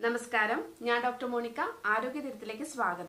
നമസ്കാരം ഞാൻ doctor Monica ആരോഗ്യ തീരത്തിലേക്ക് സ്വാഗതം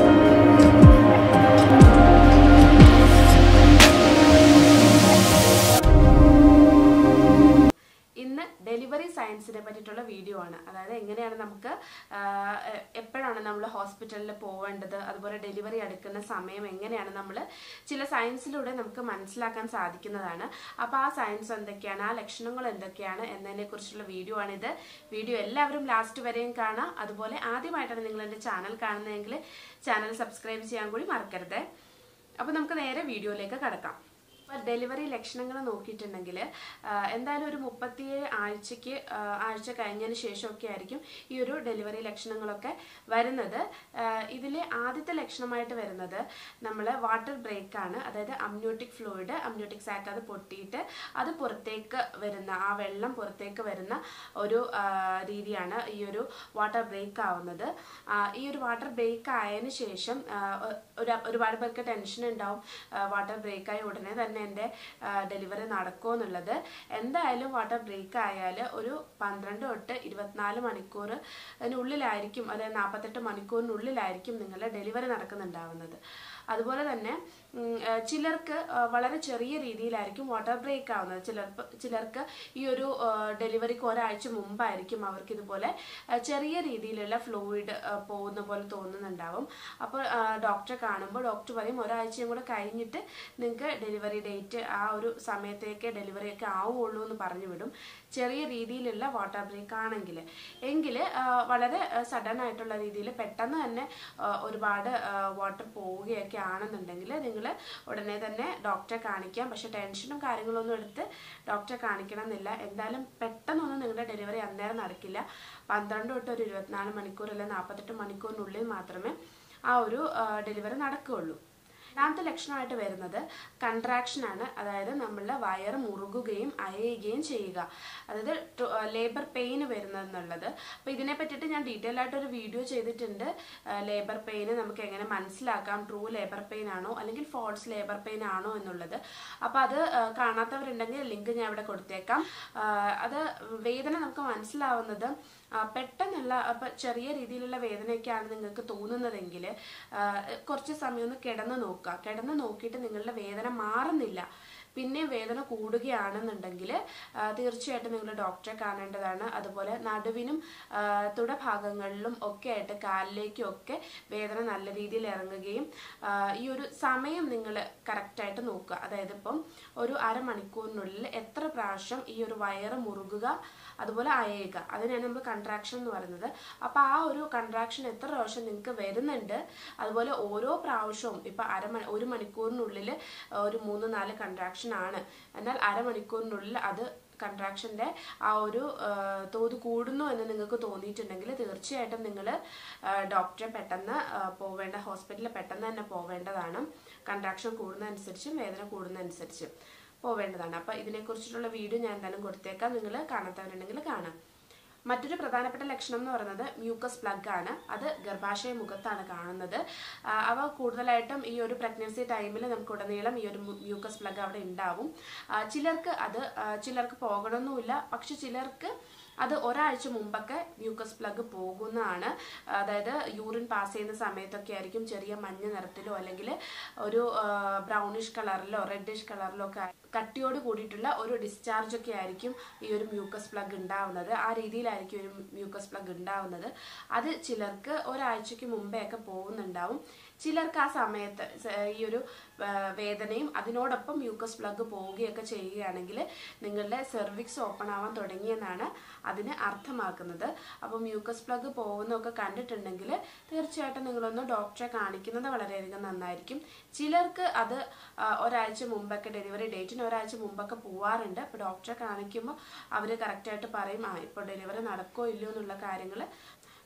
ഇന്ന് ഡെലിവറി സയൻസിനെ പറ്റിയിട്ടുള്ള വീഡിയോ ആണ് അതായത് എങ്ങനെയാണ് നമുക്ക് ആഹ്, എ- എപ്പോഴാണ് നമ്മൾ ഹോസ്പിറ്റലിൽ പോവേണ്ടത് അതുപോലെ ഡെലിവറി എടുക്കുന്ന സമയം എങ്ങനെയാണ് നമ്മൾ ചില സയൻസിലൂടെ നമുക്ക് മനസ്സിലാക്കാൻ സാധിക്കുന്നതാണ് അപ്പോൾ ആ സയൻസ് എന്തൊക്കെയാണ് ആ ലക്ഷണങ്ങൾ എന്തൊക്കെയാണ് എന്നതിനെ കുറിച്ചുള്ള വീഡിയോ ആണിത് വീഡിയോ എല്ലാവരും ലാസ്റ്റ് വരെയും കാണാം അതുപോലെ ആദ്യമായിട്ടാണ് നിങ്ങൾ എൻ്റെ ചാനൽ കാണുന്നതെങ്കിൽ ചാനൽ സബ്സ്ക്രൈബ് ചെയ്യാൻ കൂടി മറക്കരുത് അപ്പോൾ നമുക്ക് നേരെ വീഡിയോയിലേക്ക് കടക്കാം അപ്പോൾ ഡെലിവറി ലക്ഷണങ്ങൾ നോക്കിയിട്ടുണ്ടെങ്കിൽ എന്തായാലും ഒരു മുപ്പത്തിയേഴ് ആഴ്ചയ്ക്ക് ആ, ആഴ്ച കഴിഞ്ഞതിന് ശേഷമൊക്കെ ആയിരിക്കും ഈ ഒരു ഡെലിവറി ലക്ഷണങ്ങളൊക്കെ വരുന്നത് ഇതിൽ ആദ്യത്തെ ലക്ഷണമായിട്ട് വരുന്നത് നമ്മൾ വാട്ടർ ബ്രേക്ക് ആണ് അതായത് അമ്നോട്ടിക് ഫ്ലൂയിഡ് അമ്നോട്ടിക് സാക്ക് അത് പൊട്ടിയിട്ട് അത് പുറത്തേക്ക് വരുന്ന ആ വെള്ളം പുറത്തേക്ക് വരുന്ന ഒരു ആ, രീതിയാണ് ഈ ഒരു വാട്ടർ ബ്രേക്ക് ആവുന്നത് ആ, ഈ ഒരു വാട്ടർ ബ്രേക്ക് ആയതിനു ശേഷം ആ, ഒരു ഒരുപാട് പേർക്ക് ടെൻഷൻ ഉണ്ടാവും വാട്ടർ ബ്രേക്ക് ആയ ഉടനെ തന്നെ എൻ്റെ ഡെലിവറി നടക്കുമോ എന്നുള്ളത് എന്തായാലും വാട്ടർ ബ്രേക്ക് ആയാൽ ഒരു പന്ത്രണ്ട് തൊട്ട് ഇരുപത്തിനാല് മണിക്കൂർ അതിനുള്ളിലായിരിക്കും അതായത് നാൽപ്പത്തെട്ട് മണിക്കൂറിനുള്ളിലായിരിക്കും നിങ്ങളുടെ ഡെലിവറി നടക്കുന്നുണ്ടാവുന്നത് അതുപോലെ തന്നെ ഉം, ആ, ചിലർക്ക് ആ, വളരെ ചെറിയ രീതിയിലായിരിക്കും വാട്ടർ ബ്രേക്ക് ആവുന്നത് ചിലർ ചിലർക്ക് ഈ ഒരു ആ, ഡെലിവറിക്ക് ഒരാഴ്ച മുമ്പായിരിക്കും അവർക്ക് ഇതുപോലെ ആ, ചെറിയ രീതിയിലുള്ള ഫ്ലൂയിഡ് പോകുന്ന പോലെ തോന്നുന്നുണ്ടാവും അപ്പോൾ ആ, ഡോക്ടറെ കാണുമ്പോൾ ഡോക്ടർ പറയും ഒരാഴ്ചയും കൂടെ കഴിഞ്ഞിട്ട് നിങ്ങൾക്ക് ഡെലിവറി ഡേറ്റ് ആ ഒരു സമയത്തേക്ക് ഡെലിവറി ഒക്കെ ആവുള്ളൂ എന്ന് പറഞ്ഞു വിടും ചെറിയ രീതിയിലുള്ള വാട്ടർ ബ്രേക്ക് ആണെങ്കിൽ എങ്കിൽ വളരെ സഡൻ ആയിട്ടുള്ള രീതിയിൽ പെട്ടെന്ന് തന്നെ ആ, ഒരുപാട് വാട്ടർ പോവുകയൊക്കെ ആണെന്നുണ്ടെങ്കിൽ നിങ്ങൾ ഉടനെ തന്നെ ഡോക്ടറെ കാണിക്കാം പക്ഷെ ടെൻഷനും കാര്യങ്ങളൊന്നും എടുത്ത് ഡോക്ടറെ കാണിക്കണം എന്നില്ല എന്തായാലും പെട്ടെന്നൊന്നും നിങ്ങളുടെ ഡെലിവറി അന്നേരം നടക്കില്ല പന്ത്രണ്ട് തൊട്ട് ഒരു ഇരുപത്തിനാല് മണിക്കൂർ അല്ലെങ്കിൽ നാൽപ്പത്തെട്ട് മണിക്കൂറിനുള്ളിൽ മാത്രമേ ആ ഒരു ഡെലിവറി നടക്കുകയുള്ളൂ രണ്ടാമത്തെ ലക്ഷണമായിട്ട് വരുന്നത് കൺട്രാക്ഷൻ ആണ് അതായത് നമ്മളുടെ വയറ് മുറുകുകയും അയയുകയും ചെയ്യുക അതായത് ലേബർ പെയിൻ വരുന്നതെന്നുള്ളത് അപ്പോൾ ഇതിനെ പറ്റിയിട്ട് ഞാൻ ഡീറ്റെയിൽ ആയിട്ട് ഒരു വീഡിയോ ചെയ്തിട്ടുണ്ട് ലേബർ പെയിൻ നമുക്ക് എങ്ങനെ മനസ്സിലാക്കാം ട്രൂ ലേബർ പെയിൻ ആണോ അല്ലെങ്കിൽ ഫോൾസ് ലേബർ പെയിൻ ആണോ എന്നുള്ളത് അപ്പോൾ അത് ആ, കാണാത്തവരുണ്ടെങ്കിൽ ലിങ്ക് ഞാൻ ഇവിടെ കൊടുത്തേക്കാം ആ, അത് വേദന നമുക്ക് മനസ്സിലാവുന്നത് ആ, പെട്ടെന്നുള്ള അപ്പൊ ചെറിയ രീതിയിലുള്ള വേദനയൊക്കെയാണ് നിങ്ങൾക്ക് തോന്നുന്നതെങ്കിൽ കുറച്ച് സമയം ഒന്ന് കിടന്ന് നോക്കുക കിടന്ന് നോക്കിയിട്ട് നിങ്ങളുടെ വേദന മാറുന്നില്ല പിന്നെ വേദന കൂടുകയാണെന്നുണ്ടെങ്കിൽ ആ, തീർച്ചയായിട്ടും നിങ്ങൾ ഡോക്ടറെ കാണേണ്ടതാണ് അതുപോലെ നടുവിനും ആ, തുടഭാഗങ്ങളിലും ഒക്കെ ആയിട്ട് കാലിലേക്കും ഒക്കെ വേദന നല്ല രീതിയിൽ ഇറങ്ങുകയും ആ, ഈ ഒരു സമയം നിങ്ങൾ കറക്റ്റായിട്ട് നോക്കുക അതായത് ഇപ്പം ഒരു അരമണിക്കൂറിനുള്ളിൽ എത്ര പ്രാവശ്യം ഈ ഒരു വയറ് മുറുകുക അതുപോലെ അയയുക അതിനാണ് നമ്മൾ കൺട്രാക്ഷൻ എന്ന് പറയുന്നത് അപ്പോൾ ആ ഒരു കൺട്രാക്ഷൻ എത്ര പ്രാവശ്യം നിങ്ങൾക്ക് വരുന്നുണ്ട് അതുപോലെ ഓരോ പ്രാവശ്യവും ഇപ്പം അരമണി ഒരു മണിക്കൂറിനുള്ളിൽ ഒരു മൂന്ന് നാല് കൺട്രാക്ഷൻ ആണ് എന്നാൽ അരമണിക്കൂറിനുള്ളിൽ അത് കൺട്രാക്ഷൻ്റെ ആ ഒരു ആ, തോത് കൂടുന്നു എന്ന് നിങ്ങൾക്ക് തോന്നിയിട്ടുണ്ടെങ്കിൽ തീർച്ചയായിട്ടും നിങ്ങൾ ഡോക്ടറെ പെട്ടെന്ന് ആ, പോവേണ്ട ഹോസ്പിറ്റലിൽ പെട്ടെന്ന് തന്നെ പോവേണ്ടതാണ് കൺട്രാക്ഷൻ കൂടുന്നതനുസരിച്ചും വേദന കൂടുന്നതനുസരിച്ചും പോവേണ്ടതാണ് അപ്പോൾ ഇതിനെക്കുറിച്ചിട്ടുള്ള വീഡിയോ ഞാൻ എന്തായാലും കൊടുത്തേക്കാം നിങ്ങൾ കാണാത്തവരുണ്ടെങ്കിൽ കാണാം മറ്റൊരു പ്രധാനപ്പെട്ട ലക്ഷണം എന്ന് പറയുന്നത് മ്യൂക്കസ് പ്ലഗ് ആണ് അത് ഗർഭാശയ മുഖത്താണ് കാണുന്നത് ആ, അവ കൂടുതലായിട്ടും ഈ ഒരു പ്രഗ്നൻസി ടൈമിൽ നമുക്ക് ഉടനീളം ഈ ഒരു മ്യൂക്കസ് പ്ലഗ് അവിടെ ഉണ്ടാവും ആ, ചിലർക്ക് അത് ആ, ചിലർക്ക് പോകണമെന്നുമില്ല പക്ഷെ ചിലർക്ക് അത് ഒരാഴ്ച മുമ്പൊക്കെ മ്യൂക്കസ് പ്ലഗ് പോകുന്നതാണ് അതായത് യൂറിൻ പാസ് ചെയ്യുന്ന സമയത്തൊക്കെ ആയിരിക്കും ചെറിയ മഞ്ഞ നിറത്തിലോ അല്ലെങ്കിൽ ഒരു ബ്രൗണിഷ് കളറിലോ റെഡിഷ് കളറിലോ ഒക്കെ കട്ടിയോട് കൂടിയിട്ടുള്ള ഒരു ഡിസ്ചാർജ് ഒക്കെ ആയിരിക്കും ഈ ഒരു മ്യൂക്കസ് പ്ലഗ് ഉണ്ടാവുന്നത് ആ രീതിയിലായിരിക്കും ഒരു മ്യൂക്കസ് പ്ലഗ് ഉണ്ടാവുന്നത് അത് ചിലർക്ക് ഒരാഴ്ചയ്ക്ക് മുമ്പേ ഒക്കെ പോകുന്നുണ്ടാവും ചിലർക്ക് ആ സമയത്ത് സ- ഈ ഒരു ആ, വേദനയും അതിനോടൊപ്പം മ്യൂക്കസ് പ്ലഗ് പോവുകയൊക്കെ ചെയ്യുകയാണെങ്കിൽ നിങ്ങളുടെ സെർവിക്സ് ഓപ്പൺ ആവാൻ തുടങ്ങിയെന്നാണ് അതിന് അർത്ഥമാക്കുന്നത് അപ്പോൾ മ്യൂക്കസ് പ്ലഗ് പോകുന്നതൊക്കെ കണ്ടിട്ടുണ്ടെങ്കിൽ തീർച്ചയായിട്ടും നിങ്ങളൊന്ന് ഡോക്ടറെ കാണിക്കുന്നത് വളരെയധികം നന്നായിരിക്കും ചിലർക്ക് അത് ആ, ഒരാഴ്ച മുമ്പൊക്കെ ഡെലിവറി ഡേറ്റിന് ഒരാഴ്ച മുമ്പൊക്കെ പോവാറുണ്ട് അപ്പോൾ ഡോക്ടറെ കാണിക്കുമ്പോൾ അവർ കറക്റ്റായിട്ട് പറയും ആ ഇപ്പോൾ ഡെലിവറി നടക്കോ ഇല്ലയോ എന്നുള്ള കാര്യങ്ങൾ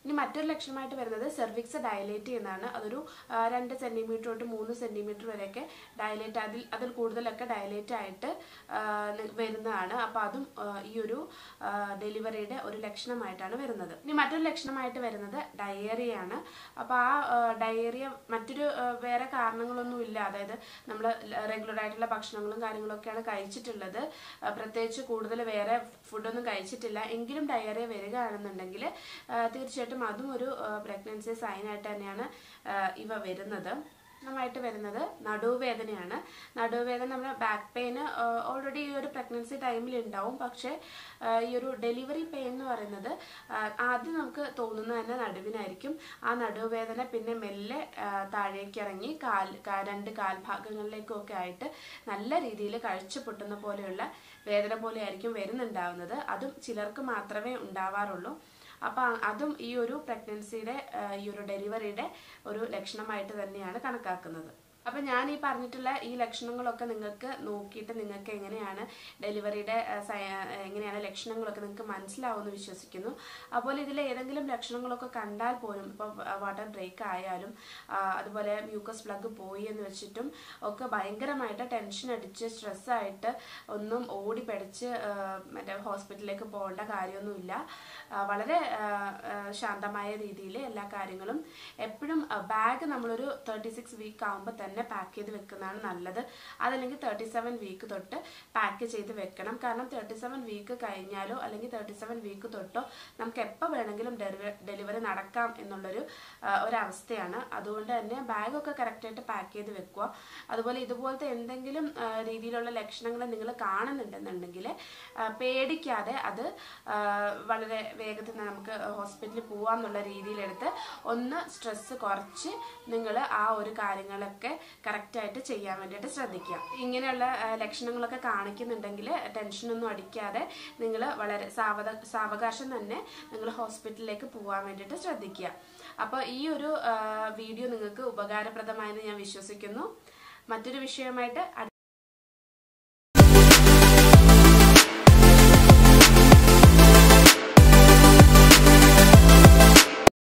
ഇനി മറ്റൊരു ലക്ഷണമായിട്ട് വരുന്നത് സെർവിക്സ് ഡയലേറ്റ് ചെയ്യുന്നതാണ് അതൊരു ആ, രണ്ട് സെന്റിമീറ്റർ തൊട്ട് മൂന്ന് സെന്റിമീറ്റർ വരെയൊക്കെ ഡയലേറ്റ് അതിൽ അതിൽ കൂടുതലൊക്കെ ഡയലേറ്റ് ആയിട്ട് ആ, നി- വരുന്നതാണ് അപ്പൊ അതും ആ, ഈ ഒരു ഡെലിവറിയുടെ ഒരു ലക്ഷണമായിട്ടാണ് വരുന്നത് ഇനി മറ്റൊരു ലക്ഷണമായിട്ട് വരുന്നത് ഡയേറിയാണ് അപ്പൊ ആ ഡയേറിയ മറ്റൊരു ആ, വേറെ കാരണങ്ങളൊന്നും ഇല്ല അതായത് നമ്മൾ റെഗുലർ ആയിട്ടുള്ള ഭക്ഷണങ്ങളും കാര്യങ്ങളൊക്കെയാണ് കഴിച്ചിട്ടുള്ളത് ആ, പ്രത്യേകിച്ച് കൂടുതൽ വേറെ ഫുഡൊന്നും കഴിച്ചിട്ടില്ല എങ്കിലും ഡയറിയ വരികയാണെന്നുണ്ടെങ്കിൽ ആ, തീർച്ചയായിട്ടും അതും ഒരു പ്രഗ്നൻസി സൈൻ ആയിട്ട് തന്നെയാണ് ആ, ഇവ വരുന്നത് നന്നായിട്ട് വരുന്നത് നടുവേദനയാണ് നടുവേദന നമ്മുടെ ബാക്ക് പെയിൻ ഓൾറെഡി ഈ ഒരു പ്രഗ്നൻസി ടൈമിൽ ഉണ്ടാവും പക്ഷേ ആ, ഈ ഒരു ഡെലിവറി പെയിൻ എന്ന് പറയുന്നത് ആ, ആദ്യം നമുക്ക് തോന്നുന്നത് തന്നെ നടുവിനായിരിക്കും ആ നടുവേദന പിന്നെ മെല്ലെ ആ, താഴേക്ക് ഇറങ്ങി കാൽ കാ- രണ്ട് കാൽഭാഗങ്ങളിലേക്കും ഒക്കെ ആയിട്ട് നല്ല രീതിയിൽ കഴിച്ചു പൊട്ടുന്ന പോലെയുള്ള വേദന പോലെ ആയിരിക്കും വരുന്നുണ്ടാവുന്നത് അതും ചിലർക്ക് മാത്രമേ ഉണ്ടാവാറുള്ളൂ അപ്പൊ അതും ഈ ഒരു പ്രഗ്നൻസിയുടെ ഈ ഒരു ഡെലിവറിയുടെ ഒരു ലക്ഷണമായിട്ട് തന്നെയാണ് കണക്കാക്കുന്നത് അപ്പൊ ഞാൻ ഈ പറഞ്ഞിട്ടുള്ള ഈ ലക്ഷണങ്ങളൊക്കെ നിങ്ങൾക്ക് നോക്കിയിട്ട് നിങ്ങൾക്ക് എങ്ങനെയാണ് ഡെലിവറിയുടെ ആ, സയ- ആ, എങ്ങനെയാണ് ലക്ഷണങ്ങളൊക്കെ നിങ്ങൾക്ക് മനസ്സിലാവുമെന്ന് വിശ്വസിക്കുന്നു അപ്പോൾ ഇതിൽ ഏതെങ്കിലും ലക്ഷണങ്ങളൊക്കെ കണ്ടാൽ പോലും ഇപ്പോൾ വാട്ടർ ബ്രേക്ക് ആയാലും ആ, അതുപോലെ മ്യൂക്കസ് പ്ലഗ് പോയി എന്ന് വെച്ചിട്ടും ഒക്കെ ഭയങ്കരമായിട്ട് ടെൻഷൻ അടിച്ച് സ്ട്രെസ്സായിട്ട് ഒന്നും ഓടി പഠിച്ച് മറ്റേ ഹോസ്പിറ്റലിലേക്ക് പോകേണ്ട കാര്യമൊന്നുമില്ല ആ, വളരെ ആ, ആ, ശാന്തമായ രീതിയിൽ എല്ലാ കാര്യങ്ങളും എപ്പോഴും ബാഗ് നമ്മളൊരു തേർട്ടി സിക്സ് വീക്ക് ആകുമ്പോൾ തന്നെ പാക്ക് ചെയ്ത് വെക്കുന്നതാണ് നല്ലത് അതല്ലെങ്കിൽ തേർട്ടി സെവൻ വീക്ക് തൊട്ട് പാക്ക് ചെയ്ത് വെക്കണം കാരണം തേർട്ടി സെവൻ വീക്ക് കഴിഞ്ഞാലോ അല്ലെങ്കിൽ തേർട്ടി സെവൻ വീക്ക് തൊട്ടോ നമുക്ക് എപ്പോൾ വേണമെങ്കിലും ഡെലിവറി നടക്കാം എന്നുള്ളൊരു ആ, ഒരവസ്ഥയാണ് അതുകൊണ്ട് തന്നെ ബാഗൊക്കെ കറക്റ്റായിട്ട് പാക്ക് ചെയ്ത് വെക്കുക അതുപോലെ ഇതുപോലത്തെ എന്തെങ്കിലും ആ, രീതിയിലുള്ള ലക്ഷണങ്ങൾ നിങ്ങൾ കാണുന്നുണ്ടെന്നുണ്ടെങ്കിൽ ആ, പേടിക്കാതെ അത് ആ, വളരെ വേഗത്തിൽ നമുക്ക് ഹോസ്പിറ്റലിൽ പോവാം എന്നുള്ള രീതിയിലെടുത്ത് ഒന്ന് സ്ട്രെസ് കുറച്ച് നിങ്ങൾ ആ ഒരു കാര്യങ്ങളൊക്കെ കറക്റ്റായിട്ട് ചെയ്യാൻ വേണ്ടിയിട്ട് ശ്രദ്ധിക്കുക ഇങ്ങനെയുള്ള ആ, ലക്ഷണങ്ങളൊക്കെ കാണിക്കുന്നുണ്ടെങ്കിൽ ടെൻഷനൊന്നും അടിക്കാതെ നിങ്ങൾ വളരെ സാവധ സാവകാശം തന്നെ നിങ്ങൾ ഹോസ്പിറ്റലിലേക്ക് പോകാൻ വേണ്ടിയിട്ട് ശ്രദ്ധിക്കുക അപ്പോൾ ഈ ഒരു ആ, വീഡിയോ നിങ്ങൾക്ക് ഉപകാരപ്രദമായെന്ന് ഞാൻ വിശ്വസിക്കുന്നു മറ്റൊരു വിഷയമായിട്ട് അടുത്ത